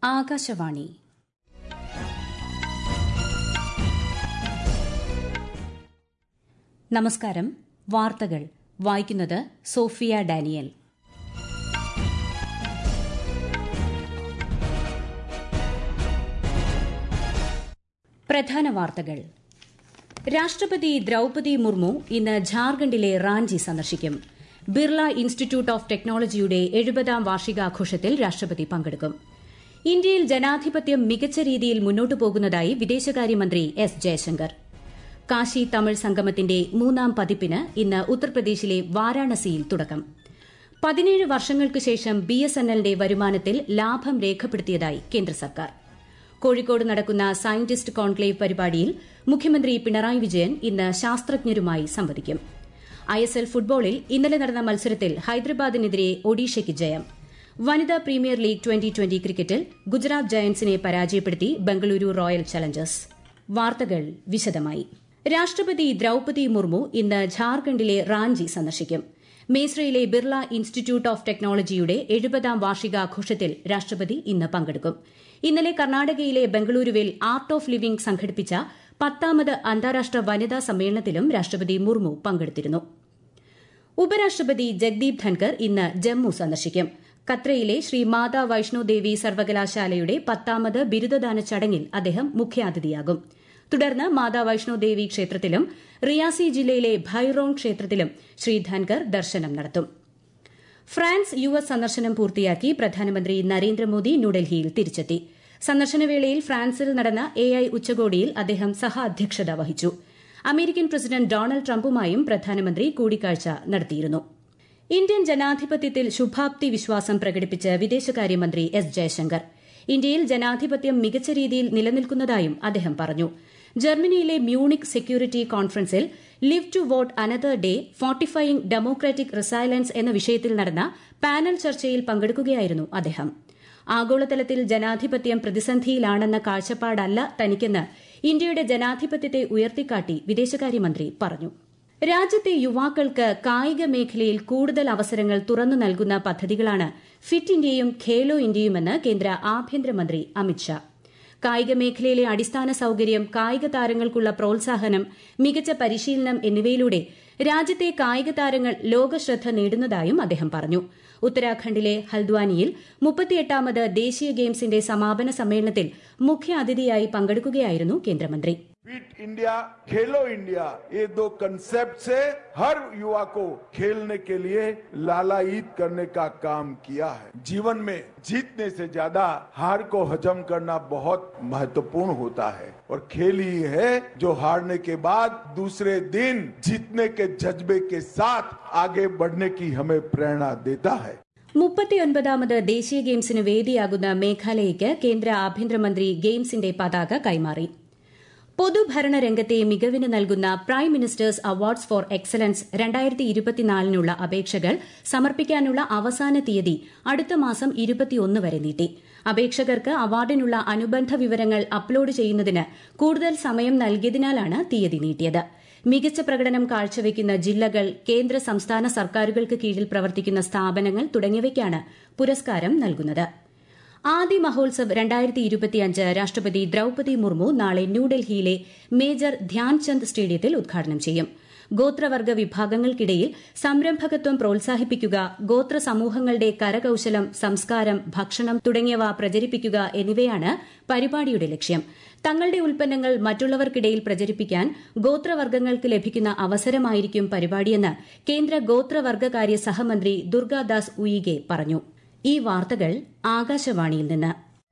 ആകാശവാണി നമസ്കാരം വാർത്തകൾ വായിക്കുന്നത് സോഫിയ ഡാനിയൽ പ്രധാന വാർത്തകൾ രാഷ്ട്രപതി ദ്രൌപതി മുർമു ഇന്ന് ഝാർഖണ്ഡിലെ റാഞ്ചി സന്ദർശിക്കും ബിർള ഇൻസ്റ്റിറ്റ്യൂട്ട് ഓഫ് ടെക്നോളജിയുടെ എഴുപതാം വാർഷികാഘോഷത്തിൽ രാഷ്ട്രപതി പങ്കെടുക്കും ഇന്ത്യയിൽ ജനാധിപത്യം മികച്ച രീതിയിൽ മുന്നോട്ടു പോകുന്നതായി വിദേശകാര്യമന്ത്രി എസ് ജയശങ്കർ കാശി തമിഴ് സംഗമത്തിന്റെ മൂന്നാം പതിപ്പിന് ഇന്ന് ഉത്തർപ്രദേശിലെ വാരാണസിയിൽ തുടക്കം പതിനേഴ് വർഷങ്ങൾക്ക് ശേഷം ബി എസ് എൻ എല്ലിന്റെ വരുമാനത്തിൽ ലാഭം രേഖപ്പെടുത്തിയതായി കേന്ദ്ര സർക്കാർ കോഴിക്കോട് നടക്കുന്ന സയന്റിസ്റ്റ് കോൺക്ലേവ് പരിപാടിയിൽ മുഖ്യമന്ത്രി പിണറായി വിജയൻ ഇന്ന് ശാസ്ത്രജ്ഞരുമായി സംവദിക്കും ഐ എസ് എൽ ഫുട്ബോളിൽ ഇന്നലെ നടന്ന മത്സരത്തിൽ ഹൈദരാബാദിനെതിരെ ഒഡീഷയ്ക്ക് ജയം വനിതാ പ്രീമിയർ ലീഗ് ട്വന്റി ട്വന്റി ക്രിക്കറ്റിൽ ഗുജറാത്ത് ജയന്റ്സിനെ പരാജയപ്പെടുത്തി ബംഗളൂരു റോയൽ ചലഞ്ചേഴ്സ് വാർത്തകൾ വിശദമായി രാഷ്ട്രപതി ദ്രൌപതി മുർമു ഇന്ന് ഝാർഖണ്ഡിലെ റാഞ്ചി സന്ദർശിക്കും മേസ്രയിലെ ബിർള ഇൻസ്റ്റിറ്റ്യൂട്ട് ഓഫ് ടെക്നോളജിയുടെ എഴുപതാം വാർഷികാഘോഷത്തിൽ രാഷ്ട്രപതി ഇന്ന് പങ്കെടുക്കും ഇന്നലെ കർണാടകയിലെ ബംഗളൂരുവിൽ ആർട്ട് ഓഫ് ലിവിംഗ് സംഘടിപ്പിച്ച പത്താമത് അന്താരാഷ്ട്ര വനിതാ സമ്മേളനത്തിലും രാഷ്ട്രപതി മുർമു പങ്കെടുത്തിരുന്നു ഉപരാഷ്ട്രപതി ജഗ്ദീപ് ധൻകർ ഇന്ന് ജമ്മു സന്ദർശിക്കും കത്രയിലെ ശ്രീ മാതാ വൈഷ്ണോദേവി സർവകലാശാലയുടെ പത്താമത് ബിരുദദാന ചടങ്ങിൽ അദ്ദേഹം മുഖ്യാതിഥിയാകും തുടർന്ന് മാതാ വൈഷ്ണോദേവി ക്ഷേത്രത്തിലും റിയാസി ജില്ലയിലെ ഭൈറോൺ ക്ഷേത്രത്തിലും ശ്രീ ധൻകർ ദർശനം നടത്തും ഫ്രാൻസ് യു എസ് സന്ദർശനം പൂർത്തിയാക്കി പ്രധാനമന്ത്രി നരേന്ദ്രമോദി ന്യൂഡൽഹിയിൽ തിരിച്ചെത്തി സന്ദർശനവേളയിൽ ഫ്രാൻസിൽ നടന്ന എ ഐ ഉച്ചകോടിയിൽ അദ്ദേഹം സഹ അധ്യക്ഷത വഹിച്ചു അമേരിക്കൻ പ്രസിഡന്റ് ഡൊണാൾഡ് ട്രംപുമായും പ്രധാനമന്ത്രി കൂടിക്കാഴ്ച നടത്തിയിരുന്നു ഇന്ത്യൻ ജനാധിപത്യത്തിൽ ശുഭാപ്തി വിശ്വാസം പ്രകടിപ്പിച്ച് വിദേശകാര്യമന്ത്രി എസ് ജയശങ്കർ ഇന്ത്യയിൽ ജനാധിപത്യം മികച്ച രീതിയിൽ നിലനിൽക്കുന്നതായും അദ്ദേഹം പറഞ്ഞു ജർമ്മനിയിലെ മ്യൂണിക് സെക്യൂരിറ്റി കോൺഫറൻസിൽ live to vote another day fortifying democratic resilience എന്ന വിഷയത്തിൽ നടന്ന പാനൽ ചർച്ചയിൽ പങ്കെടുക്കുകയായിരുന്നു അദ്ദേഹം ആഗോളതലത്തിൽ ജനാധിപത്യം പ്രതിസന്ധിയിലാണെന്ന കാഴ്ചപ്പാടല്ല തനിക്കെന്ന് ഇന്ത്യയുടെ ജനാധിപത്യത്തെ ഉയർത്തിക്കാട്ടി വിദേശകാര്യമന്ത്രി പറഞ്ഞു രാജ്യത്തെ യുവാക്കൾക്ക് കായിക മേഖലയിൽ കൂടുതൽ അവസരങ്ങൾ തുറന്നു നൽകുന്ന പദ്ധതികളാണ് ഫിറ്റ് ഇന്ത്യയും ഖേലോ ഇന്ത്യയുമെന്ന് കേന്ദ്ര ആഭ്യന്തരമന്ത്രി അമിത്ഷാ കായിക മേഖലയിലെ അടിസ്ഥാന സൌകര്യം കായിക താരങ്ങൾക്കുള്ള പ്രോത്സാഹനം മികച്ച പരിശീലനം എന്നിവയിലൂടെ രാജ്യത്തെ കായിക താരങ്ങൾ ലോകശ്രദ്ധ നേടുന്നതായും അദ്ദേഹം പറഞ്ഞു ഉത്തരാഖണ്ഡിലെ ഹൽദ്വാനിയിൽ മുപ്പത്തിയെട്ടാമത് ദേശീയ ഗെയിംസിന്റെ സമാപന സമ്മേളനത്തിൽ മുഖ്യാതിഥിയായി പങ്കെടുക്കുകയായിരുന്നു കേന്ദ്രമന്ത്രി फिट इंडिया खेलो इंडिया ये दो कंसेप्ट से हर युवा को खेलने के लिए लालायित करने का काम किया है जीवन में जीतने से ज्यादा हार को हजम करना बहुत महत्वपूर्ण होता है और खेल ही है जो हारने के बाद दूसरे दिन जीतने के जज्बे के साथ आगे बढ़ने की हमें प्रेरणा देता है മുപ്പത്തിയൊൻപതാമത് ദേശീയ ഗെയിംസിന് വേദിയാകുന്ന മേഘാലയയ്ക്ക് കേന്ദ്ര ആഭ്യന്തരമന്ത്രി ഗെയിംസിന്റെ പതാക കൈമാറി പൊതുഭരണ രംഗത്തെ മികവിന് നൽകുന്ന prime minister's awards for excellence രണ്ടായിരത്തി ഇരുപത്തിനാലിനുള്ള അപേക്ഷകൾ സമർപ്പിക്കാനുള്ള അവസാന തീയതി അടുത്ത മാസം ഇരുപത്തിയൊന്ന് വരെ നീട്ടി അപേക്ഷകർക്ക് അവാർഡിനുള്ള അനുബന്ധ വിവരങ്ങൾ അപ്ലോഡ് ചെയ്യുന്നതിന് കൂടുതൽ സമയം നൽകിയതിനാലാണ് തീയതി നീട്ടിയത് മികച്ച പ്രകടനം കാഴ്ചവെക്കുന്ന ജില്ലകൾ കേന്ദ്ര സംസ്ഥാന സർക്കാരുകൾക്ക് കീഴിൽ പ്രവർത്തിക്കുന്ന സ്ഥാപനങ്ങൾ തുടങ്ങിയവയ്ക്കാണ് പുരസ്കാരം നൽകുന്നത് ആദി മഹോത്സവ് രണ്ടായിരത്തി ഇരുപത്തിയഞ്ച് രാഷ്ട്രപതി ദ്രൌപതി മുർമു നാളെ ന്യൂഡൽഹിയിലെ മേജർ ധ്യാൻചന്ദ് സ്റ്റേഡിയത്തിൽ ഉദ്ഘാടനം ചെയ്യും ഗോത്രവർഗ വിഭാഗങ്ങൾക്കിടയിൽ സംരംഭകത്വം പ്രോത്സാഹിപ്പിക്കുക ഗോത്ര സമൂഹങ്ങളുടെ കരകൌശലം സംസ്കാരം ഭക്ഷണം തുടങ്ങിയവ പ്രചരിപ്പിക്കുക എന്നിവയാണ് പരിപാടിയുടെ ലക്ഷ്യം തങ്ങളുടെ ഉൽപ്പന്നങ്ങൾ മറ്റുള്ളവർക്കിടയിൽ പ്രചരിപ്പിക്കാൻ ഗോത്രവർഗ്ഗങ്ങൾക്ക് ലഭിക്കുന്ന അവസരമായിരിക്കും പരിപാടിയെന്ന് കേന്ദ്ര ഗോത്രവർഗ്ഗകാര്യ സഹമന്ത്രി ദുർഗാദാസ് ഉയിഗെ പറഞ്ഞു ഈ വാർത്തകൾ ആകാശവാണിയിൽ നിന്ന്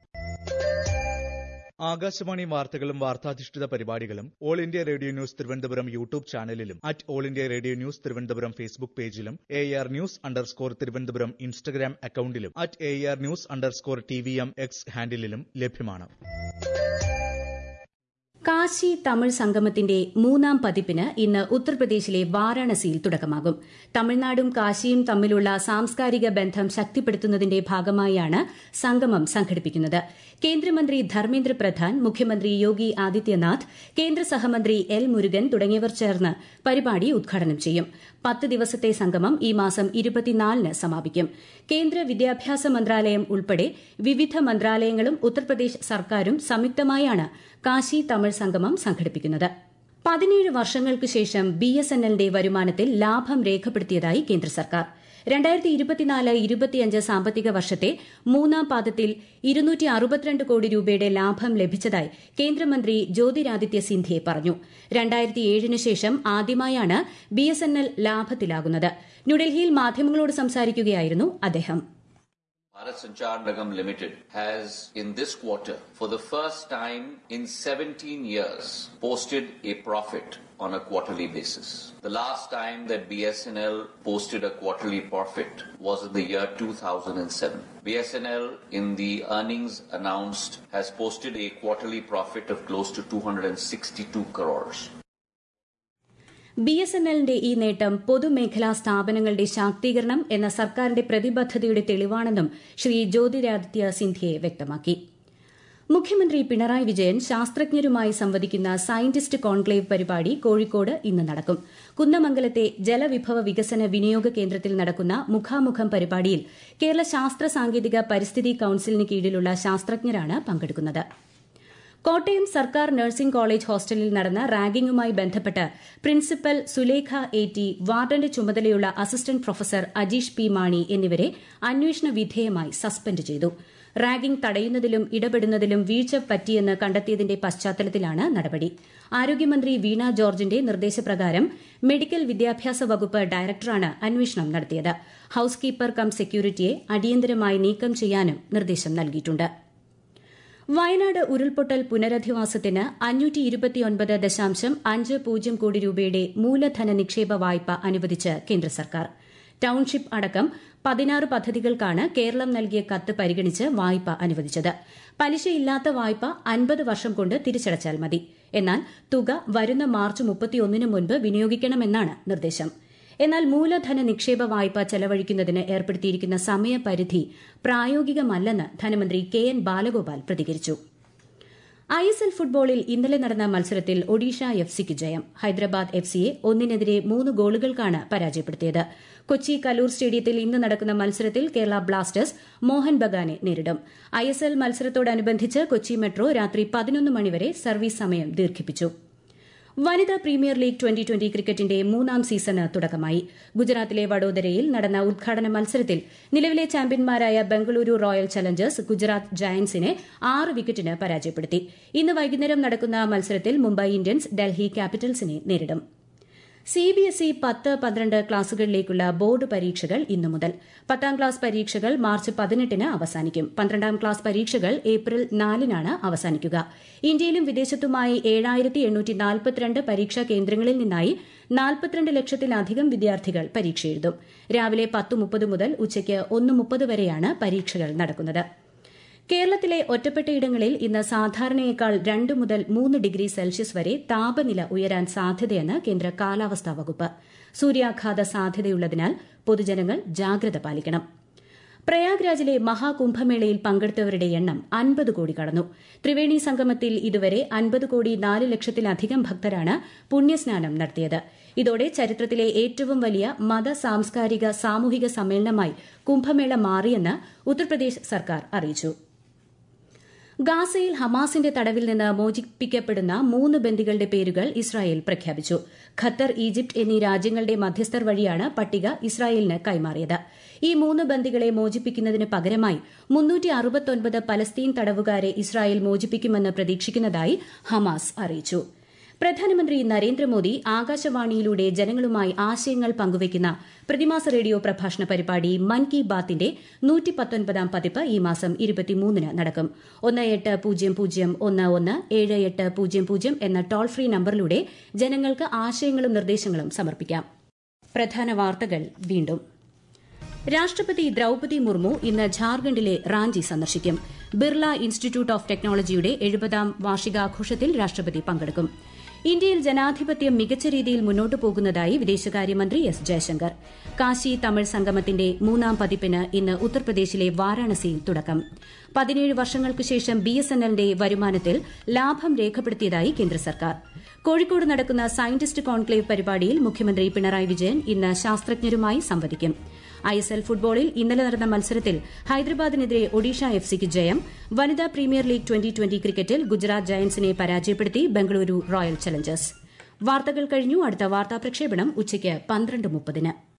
ആകാശവാണി വാർത്തകളും വാർത്താധിഷ്ഠിത പരിപാടികളും all India radio news Thiruvananthapuram YouTube ചാനലിലും at all India radio news Thiruvananthapuram Facebook പേജിലും A R news underscore Thiruvananthapuram Instagram അക്കൌണ്ടിലും at A R news underscore T V M X ഹാൻഡിലും ലഭ്യമാണ് കാശി തമിഴ് സംഗമത്തിന്റെ മൂന്നാം പതിപ്പിന് ഇന്ന് ഉത്തർപ്രദേശിലെ വാരാണസിയിൽ തുടക്കമാകും തമിഴ്നാടും കാശിയും തമ്മിലുള്ള സാംസ്കാരിക ബന്ധം ശക്തിപ്പെടുത്തുന്നതിന്റെ ഭാഗമായാണ് സംഗമം സംഘടിപ്പിക്കുന്നത് കേന്ദ്രമന്ത്രി ധർമ്മേന്ദ്ര പ്രധാൻ മുഖ്യമന്ത്രി യോഗി ആദിത്യനാഥ് കേന്ദ്ര സഹമന്ത്രി എൽ മുരുകൻ തുടങ്ങിയവർ ചേർന്ന് പരിപാടി ഉദ്ഘാടനം ചെയ്യും പത്ത് ദിവസത്തെ സംഗമം ഈ മാസം ഇരുപത്തിനാലിന് സമാപിക്കും കേന്ദ്ര വിദ്യാഭ്യാസ മന്ത്രാലയം ഉൾപ്പെടെ വിവിധ മന്ത്രാലയങ്ങളും ഉത്തർപ്രദേശ് സർക്കാരും സംയുക്തമായാണ് കാശി തമിഴ് സംഗമം സംഘടിപ്പിക്കുന്നത് പതിനേഴ് വർഷങ്ങൾക്ക് ശേഷം ബി എസ് എൻ എല്ലിന്റെ വരുമാനത്തിൽ ലാഭം രേഖപ്പെടുത്തിയതായി കേന്ദ്ര സർക്കാർ രണ്ടായിരത്തി ഇരുപത്തിനാല് ഇരുപത്തിയഞ്ച് സാമ്പത്തിക വർഷത്തെ മൂന്നാം പാദത്തിൽ ഇരുന്നൂറ്റി അറുപത്തിരണ്ട് കോടി രൂപയുടെ ലാഭം ലഭിച്ചതായി കേന്ദ്രമന്ത്രി ജ്യോതിരാദിത്യ സിന്ധ്യ പറഞ്ഞു രണ്ടായിരത്തി ഏഴിന് ശേഷം ആദ്യമായാണ് ബി എസ് എൻ എൽ ലാഭത്തിലാകുന്നത് ന്യൂഡൽഹിയിൽ മാധ്യമങ്ങളോട് സംസാരിക്കുകയായിരുന്നു അദ്ദേഹം Bharat Sanchar Nigam Limited has, in this quarter, for the first time in 17 years, posted a profit on a quarterly basis. The last time that BSNL posted a quarterly profit was in the year 2007. BSNL, in the earnings announced, has posted a quarterly profit of close to 262 crores. B S N എല്ലിന്റെ ഈ നേട്ടം പൊതുമേഖലാ സ്ഥാപനങ്ങളുടെ ശാക്തീകരണം എന്ന സർക്കാരിന്റെ പ്രതിബദ്ധതയുടെ തെളിവാണെന്നും ശ്രീ ജ്യോതിരാദിത്യ സിന്ധ്യയെ വ്യക്തമാക്കി മുഖ്യമന്ത്രി പിണറായി വിജയൻ ശാസ്ത്രജ്ഞരുമായി സംവദിക്കുന്ന സയന്റിസ്റ്റ് കോൺക്ലേവ് പരിപാടി കോഴിക്കോട് ഇന്ന് നടക്കും കുന്നമംഗലത്തെ ജലവിഭവ വികസന വിനിയോഗ കേന്ദ്രത്തിൽ നടക്കുന്ന മുഖാമുഖം പരിപാടിയിൽ കേരള ശാസ്ത്ര സാങ്കേതിക പരിസ്ഥിതി കൌൺസിലിന് കീഴിലുള്ള ശാസ്ത്രജ്ഞരാണ് പങ്കെടുക്കുന്നത് കോട്ടയം സർക്കാർ നഴ്സിംഗ് കോളേജ് ഹോസ്റ്റലിൽ നടന്ന റാഗിംഗുമായി ബന്ധപ്പെട്ട് പ്രിൻസിപ്പൽ സുലേഖ എ ടി വാർഡന്റെ ചുമതലയുള്ള assistant professor Ajeesh P Mani എന്നിവരെ അന്വേഷണ വിധേയമായി സസ്പെൻഡ് ചെയ്തു റാഗിംഗ് തടയുന്നതിലും ഇടപെടുന്നതിലും വീഴ്ച പറ്റിയെന്ന് കണ്ടെത്തിയതിന്റെ പശ്ചാത്തലത്തിലാണ് നടപടി ആരോഗ്യമന്ത്രി വീണ ജോർജിന്റെ നിർദ്ദേശപ്രകാരം മെഡിക്കൽ വിദ്യാഭ്യാസ വകുപ്പ് ഡയറക്ടറാണ് അന്വേഷണം നടത്തിയത് ഹൌസ് കീപ്പർ കം സെക്യൂരിറ്റിയെ അടിയന്തരമായി നീക്കം ചെയ്യാനും നിർദ്ദേശം നൽകിയിട്ടുണ്ട് വയനാട് ഉരുൾപൊട്ടൽ പുനരധിവാസത്തിന് അഞ്ഞൂറ്റി ഇരുപത്തിയൊൻപത് ദശാംശം അഞ്ച് പൂജ്യം കോടി രൂപയുടെ മൂലധന നിക്ഷേപ വായ്പ അനുവദിച്ച് കേന്ദ്ര സർക്കാർ ടൌൺഷിപ്പ് അടക്കം പതിനാറ് പദ്ധതികൾക്കാണ് കേരളം നൽകിയ കത്ത് പരിഗണിച്ച് വായ്പ അനുവദിച്ചത് പലിശയില്ലാത്ത വായ്പ അൻപത് വർഷം കൊണ്ട് തിരിച്ചടച്ചാൽ മതി എന്നാൽ തുക വരുന്ന മാർച്ച് മുപ്പത്തിയൊന്നിന് മുൻപ് വിനിയോഗിക്കണമെന്നാണ് നിർദ്ദേശം എന്നാൽ മൂലധന നിക്ഷേപ വായ്പ ചെലവഴിക്കുന്നതിന് ഏർപ്പെടുത്തിയിരിക്കുന്ന സമയപരിധി പ്രായോഗികമല്ലെന്ന് ധനമന്ത്രി കെ എൻ ബാലഗോപാൽ പ്രതികരിച്ചു ഐ എസ് എൽ ഫുട്ബോളിൽ ഇന്നലെ നടന്ന മത്സരത്തിൽ ഒഡീഷ എഫ് സിക്ക് ജയം ഹൈദരാബാദ് എഫ് സിയെ ഒന്നിനെതിരെ മൂന്ന് ഗോളുകൾക്കാണ് പരാജയപ്പെടുത്തിയത് കൊച്ചി കലൂർ സ്റ്റേഡിയത്തിൽ ഇന്ന് നടക്കുന്ന മത്സരത്തിൽ കേരള ബ്ലാസ്റ്റേഴ്സ് മോഹൻ ബഗാനെ നേരിടും ഐ എസ് എൽ മത്സരത്തോടനുബന്ധിച്ച് കൊച്ചി മെട്രോ രാത്രി പതിനൊന്ന് മണിവരെ സർവീസ് സമയം ദീർഘിപ്പിച്ചു വനിതാ പ്രീമിയർ ലീഗ് ട്വന്റി ട്വന്റി ക്രിക്കറ്റിന്റെ മൂന്നാം സീസണ് തുടക്കമായി ഗുജറാത്തിലെ വഡോദരയിൽ നടന്ന ഉദ്ഘാടന മത്സരത്തിൽ നിലവിലെ ചാമ്പ്യന്മാരായ ബംഗളൂരു റോയൽ ചലഞ്ചേഴ്സ് ഗുജറാത്ത് ജയന്റ്സിനെ ആറ് വിക്കറ്റിന് പരാജയപ്പെടുത്തി ഇന്ന് വൈകുന്നേരം നടക്കുന്ന മത്സരത്തിൽ മുംബൈ ഇന്ത്യൻസ് ഡൽഹി ക്യാപിറ്റൽസിനെ നേരിടും സി ബി എസ് ഇ പത്ത് പന്ത്രണ്ട് ക്ലാസുകളിലേക്കുള്ള ബോർഡ് പരീക്ഷകൾ ഇന്നു മുതൽ പത്താം ക്ലാസ് പരീക്ഷകൾ മാർച്ച് പതിനെട്ടിന് അവസാനിക്കും പന്ത്രണ്ടാം ക്ലാസ് പരീക്ഷകൾ ഏപ്രിൽ നാലിനാണ് അവസാനിക്കുക ഇന്ത്യയിലും വിദേശത്തുമായി ഏഴായിരത്തി എണ്ണൂറ്റി നാൽപ്പത്തിരണ്ട് പരീക്ഷാ കേന്ദ്രങ്ങളിൽ നിന്നായി നാൽപ്പത്തിരണ്ട് ലക്ഷത്തിലധികം വിദ്യാർത്ഥികൾ പരീക്ഷ എഴുതും രാവിലെ പത്ത് മുപ്പത് മുതൽ ഉച്ചയ്ക്ക് ഒന്ന് മുപ്പത് വരെയാണ് പരീക്ഷകൾ നടക്കുന്നത് കേരളത്തിലെ ഒറ്റപ്പെട്ടയിടങ്ങളിൽ ഇന്ന് സാധാരണയേക്കാൾ രണ്ട് മുതൽ മൂന്ന് ഡിഗ്രി സെൽഷ്യസ് വരെ താപനില ഉയരാൻ സാധ്യതയെന്ന് കേന്ദ്ര കാലാവസ്ഥാ വകുപ്പ് സൂര്യാഘാത സാധ്യതയുള്ളതിനാൽ പൊതുജനങ്ങൾ ജാഗ്രത പാലിക്കണം പ്രയാഗ്രാജിലെ മഹാകുംഭമേളയിൽ പങ്കെടുത്തവരുടെ എണ്ണം അൻപത് കോടി കടന്നു ത്രിവേണി സംഗമത്തിൽ ഇതുവരെ അൻപത് കോടി നാല് ലക്ഷത്തിലധികം ഭക്തരാണ് പുണ്യസ്നാനം നടത്തിയത് ഇതോടെ ചരിത്രത്തിലെ ഏറ്റവും വലിയ മത സാംസ്കാരിക സാമൂഹിക സമ്മേളനമായി കുംഭമേള മാറിയെന്ന് ഉത്തർപ്രദേശ് സർക്കാർ അറിയിച്ചു ഗാസയിൽ ഹമാസിന്റെ തടവിൽ നിന്ന് മോചിപ്പിക്കപ്പെടുന്ന മൂന്ന് ബന്ദികളുടെ പേരുകൾ ഇസ്രായേൽ പ്രഖ്യാപിച്ചു ഖത്തർ ഈജിപ്ത് എന്നീ രാജ്യങ്ങളുടെ മധ്യസ്ഥർ വഴിയാണ് പട്ടിക ഇസ്രായേലിന് കൈമാറിയത് ഈ മൂന്ന് ബന്ദികളെ മോചിപ്പിക്കുന്നതിന് പകരമായി മുന്നൂറ്റി അറുപത്തൊൻപത് പലസ്തീൻ തടവുകാരെ ഇസ്രായേൽ മോചിപ്പിക്കുമെന്ന് പ്രതീക്ഷിക്കുന്നതായി ഹമാസ് അറിയിച്ചു പ്രധാനമന്ത്രി നരേന്ദ്രമോദി ആകാശവാണിയിലൂടെ ജനങ്ങളുമായി ആശയങ്ങൾ പങ്കുവയ്ക്കുന്ന പ്രതിമാസ റേഡിയോ പ്രഭാഷണ പരിപാടി മൻ കി ബാത്തിന്റെ നൂറ്റി പത്തൊൻപതാം പതിപ്പ് ഈ മാസം ഇരുപത്തിമൂന്നിന് നടക്കും ഒന്ന് എട്ട് പൂജ്യം പൂജ്യം ഒന്ന് ഒന്ന് ഏഴ് എട്ട് പൂജ്യം പൂജ്യം എന്ന ടോൾ ഫ്രീ നമ്പറിലൂടെ ജനങ്ങൾക്ക് ആശയങ്ങളും നിർദ്ദേശങ്ങളും സമർപ്പിക്കാം പ്രധാന വാർത്തകൾ വീണ്ടും രാഷ്ട്രപതി ദ്രൌപതി മുർമു ഇന്ന് ഝാർഖണ്ഡിലെ റാഞ്ചി സന്ദർശിക്കും ബിർള ഇൻസ്റ്റിറ്റ്യൂട്ട് ഓഫ് ടെക്നോളജിയുടെ എഴുപതാം വാർഷികാഘോഷത്തിൽ രാഷ്ട്രപതി പങ്കെടുക്കും ഇന്ത്യയിൽ ജനാധിപത്യം മികച്ച രീതിയിൽ മുന്നോട്ടു പോകുന്നതായി വിദേശകാര്യമന്ത്രി എസ് ജയശങ്കർ കാശി തമിഴ് സംഗമത്തിന്റെ മൂന്നാം പതിപ്പിന് ഇന്ന് ഉത്തർപ്രദേശിലെ വാരാണസിയിൽ തുടക്കം പതിനേഴ് വർഷങ്ങൾക്ക് ശേഷം ബി എസ് എൻ എല്ലിന്റെ വരുമാനത്തിൽ ലാഭം രേഖപ്പെടുത്തിയതായി കേന്ദ്ര സർക്കാർ കോഴിക്കോട് നടക്കുന്ന സയന്റിസ്റ്റ് കോൺക്ലേവ് പരിപാടിയിൽ മുഖ്യമന്ത്രി പിണറായി വിജയൻ ഇന്ന് ശാസ്ത്രജ്ഞരുമായി സംവദിക്കും ഐ എസ് എൽ ഫുട്ബോളിൽ ഇന്നലെ നടന്ന മത്സരത്തിൽ ഹൈദരാബാദിനെതിരെ ഒഡീഷ എഫ് സിക്ക് ജയം വനിതാ പ്രീമിയർ ലീഗ് ട്വന്റി ട്വന്റി ക്രിക്കറ്റിൽ ഗുജറാത്ത് ജയന്റ്സിനെ പരാജയപ്പെടുത്തി ബംഗളൂരു റോയൽ ചലഞ്ചേഴ്സ് വാർത്തകൾ കഴിഞ്ഞു അടുത്ത വാർത്താ പ്രക്ഷേപണം ഉച്ചയ്ക്ക് പന്ത്രണ്ട് മുപ്പതിന്